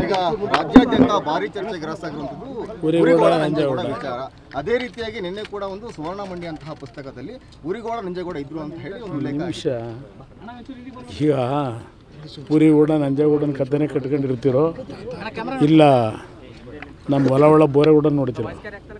ಈಗ ರಾಜ್ಯಾದ್ಯಂತ ಭಾರಿ ಚರ್ಚೆಗೆ ಗ್ರಸ್ತಾಗಿರುವಂಥದ್ದು ಉರಿಗೋಡ, ಉರಿಗೋಡ ನಂಜೇಗೌಡ. ನಂಜೇಗೌಡ ವಿಚಾರ ಅದೇ ರೀತಿಯಾಗಿ ನಿನ್ನೆ ಕೂಡ ಒಂದು ಸುವರ್ಣ ಮಂಡಿ ಅಂತಹ ಪುಸ್ತಕದಲ್ಲಿ ಉರಿಗೋಡ ನಂಜೇಗೌಡ ಇದ್ರು ಅಂತ ಹೇಳಿ ಒಂದು ಉಲ್ಲೇಖ ನಿಮಿಷ ಈಗ ಊರಿಗೂಡ ನಂಜೇಗೌಡನ ಕಥೆನೇ ಕಟ್ಕೊಂಡಿರ್ತೀರೋ ಇಲ್ಲ ನಮ್ಮ ಹೊಲ ಒಳ ಬೋರೆಗೂಡ ನೋಡ್ತೀರೋ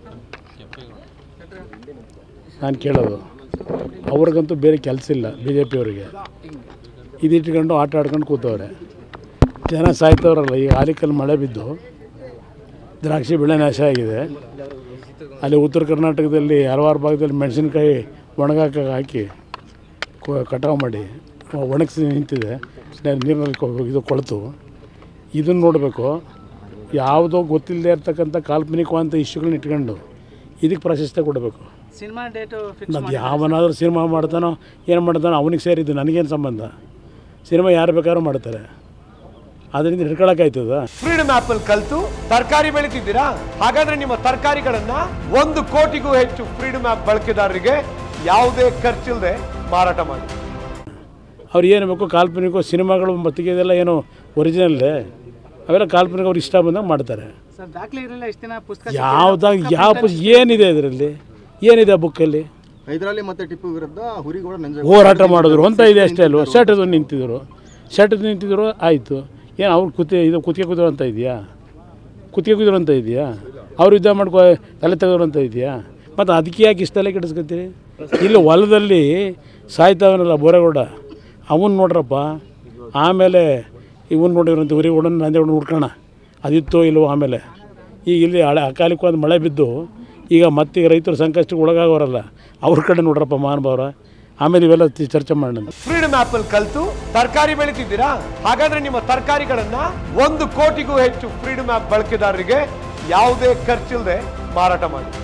ನಾನು ಕೇಳೋದು ಅವ್ರಿಗಂತೂ ಬೇರೆ ಕೆಲಸ ಇಲ್ಲ ಬಿ ಜೆ ಪಿಯವರಿಗೆ ಇದಿಟ್ಕೊಂಡು ಆಟ ಆಡ್ಕೊಂಡು ಕೂತವ್ರೆ ಜನ ಸಾಯ್ತವ್ರಲ್ಲ ಈಗ ಆಲಿಕಲ್ಲಿ ಮಳೆ ಬಿದ್ದು ದ್ರಾಕ್ಷಿ ಬೆಳೆ ನಾಶ ಆಗಿದೆ ಅಲ್ಲಿ ಉತ್ತರ ಕರ್ನಾಟಕದಲ್ಲಿ ಹಲವಾರು ಭಾಗದಲ್ಲಿ ಮೆಣಸಿನ್ಕಾಯಿ ಒಣಗಾಕ ಹಾಕಿ ಕೊ- ಕಟಾವು ಮಾಡಿ ಒಣಗಿಸಿ ನಿಂತಿದೆ ನೆ- ನೀರಿನಲ್ಲಿ ಕೊ- ಇದು ಕೊಳೆತು ಇದನ್ನು ನೋಡಬೇಕು ಯಾವುದೋ ಗೊತ್ತಿಲ್ಲದೆ ಇರ್ತಕ್ಕಂಥ ಕಾಲ್ಪನಿಕವಾದಂಥ ಇಶ್ಯೂಗಳನ್ನ ಇಟ್ಕೊಂಡು ಇದಕ್ಕೆ ಪ್ರಾಶಸ್ತ್ಯ ಕೊಡಬೇಕು ಸಿನಿಮಾ ಡೇಟು ಫಿಕ್ಸ್ ಮತ್ತು ಯಾವನಾದರೂ ಸಿನಿಮಾ ಮಾಡ್ತಾನೋ ಏನು ಮಾಡ್ತಾನೋ ಅವನಿಗೆ ಸೇರಿದ್ದು ನನಗೇನು ಸಂಬಂಧ ಸಿನಿಮಾ ಯಾರು ಬೇಕಾದ್ರೂ ಮಾಡ್ತಾರೆ ಅದರಿಂದ ಹಿಡ್ಕೊಳಕ್ಕಾಯ್ತದ ಫ್ರೀಡಮ್ ಆಪ್ ಅಲ್ಲಿ ಕಲ್ತು ತರಕಾರಿ ಬೆಳಿತಿದ್ದೀರಾ ಹಾಗಾದ್ರೆ ನಿಮ್ಮ ತರಕಾರಿಗಳನ್ನ ಒಂದು ಕೋಟಿಗೂ ಹೆಚ್ಚು ಫ್ರೀಡಮ್ ಆಪ್ ಬಳಕೆದಾರರಿಗೆ ಯಾವುದೇ ಖರ್ಚಿಲ್ಲದೆ ಮಾರಾಟ ಮಾಡಿ ಅವ್ರು ಏನು ಬೇಕು ಕಾಲ್ಪನಿಕ ಸಿನಿಮಾಗಳು ಮತ್ತಿಗೆದೆಲ್ಲ ಏನು ಒರಿಜಿನಲ್ಲೇ ಅವೆಲ್ಲ ಕಾಲ್ಪನಿಕ ಅವ್ರಿಗೆ ಇಷ್ಟ ಬಂದಾಗ ಮಾಡ್ತಾರೆ ಸರ್ ದಾಖಲೆ ಇರಲಿಲ್ಲ ಇಷ್ಟು ದಿನ ಪುಸ್ತಕ ಯಾವ್ದಾಗ ಯಾವ ಪುಸ್ ಏನಿದೆ ಇದರಲ್ಲಿ ಏನಿದೆ ಆ ಬುಕ್ಕಲ್ಲಿ ಹೈದರಾಲಿ ಮತ್ತೆ ಟಿಪ್ಪು ವಿರುದ್ಧ ಹುರಿಗೋಡ ನಂಜೇಗೌಡ ಹೋರಾಟ ಮಾಡಿದ್ರು ಅಂತ ಇದೆ ಅಷ್ಟೇ ಅಲ್ವ ಶರ್ಟದು ನಿಂತಿದ್ರು ಶರ್ಟದು ನಿಂತಿದ್ರು ಆಯಿತು ಏನು ಅವ್ರು ಕೂತಿ ಇದು ಕುತ್ತಿಗೆ ಕೂತಿರು ಅಂತ ಇದೆಯಾ ಕುತ್ತಿಗೆ ಕೂತಿರು ಅಂತ ಇದೆಯಾ ಅವ್ರು ಯುದ್ಧ ಮಾಡ್ಕೊ ತಲೆ ತೆಗೆದ್ರು ಅಂತ ಇದೆಯಾ ಮತ್ತು ಅದಕ್ಕೆ ಯಾಕೆ ಇಷ್ಟೆಲ್ಲ ಕೆಡಿಸ್ಕೊತೀರಿ ಇಲ್ಲಿ ಹೊಲದಲ್ಲಿ ಸಾಯ್ತಾವನಲ್ಲ ಬೋರೆಗೌಡ ಅವನ್ನ ನೋಡ್ರಪ್ಪ ಆಮೇಲೆ ಇವನ್ ನೋಡಿರಂತ ಉರಿಗೌಡ ನಂಜೇಗೌಡ ನೋಡ್ಕೋಣ ಅದಿತ್ತೋ ಇಲ್ವೋ ಆಮೇಲೆ ಈಗ ಇಲ್ಲಿ ಹಳೆ ಅಕಾಲಿಕವಾದ ಮಳೆ ಬಿದ್ದು ಈಗ ಮತ್ತೀಗ ರೈತರು ಸಂಕಷ್ಟಕ್ಕೆ ಒಳಗಾಗೋರಲ್ಲ ಅವ್ರ ಕಡೆ ನೋಡ್ರಪ್ಪ ಮಹಾನುಭಾವ್ರ ಆಮೇಲೆ ಇವೆಲ್ಲ ತಿ- ಚರ್ಚೆ ಮಾಡೋಣ ಫ್ರೀಡಮ್ ಆಪ್ ಅಲ್ಲಿ ಕಲ್ತು ತರಕಾರಿ ಬೆಳಿತಿದ್ದೀರಾ ಹಾಗಾದ್ರೆ ನಿಮ್ಮ ತರಕಾರಿಗಳನ್ನ ಒಂದು ಕೋಟಿಗೂ ಹೆಚ್ಚು ಫ್ರೀಡಮ್ ಆಪ್ ಬಳಕೆದಾರರಿಗೆ ಯಾವುದೇ ಖರ್ಚಿಲ್ಲದೆ ಮಾರಾಟ ಮಾಡಿ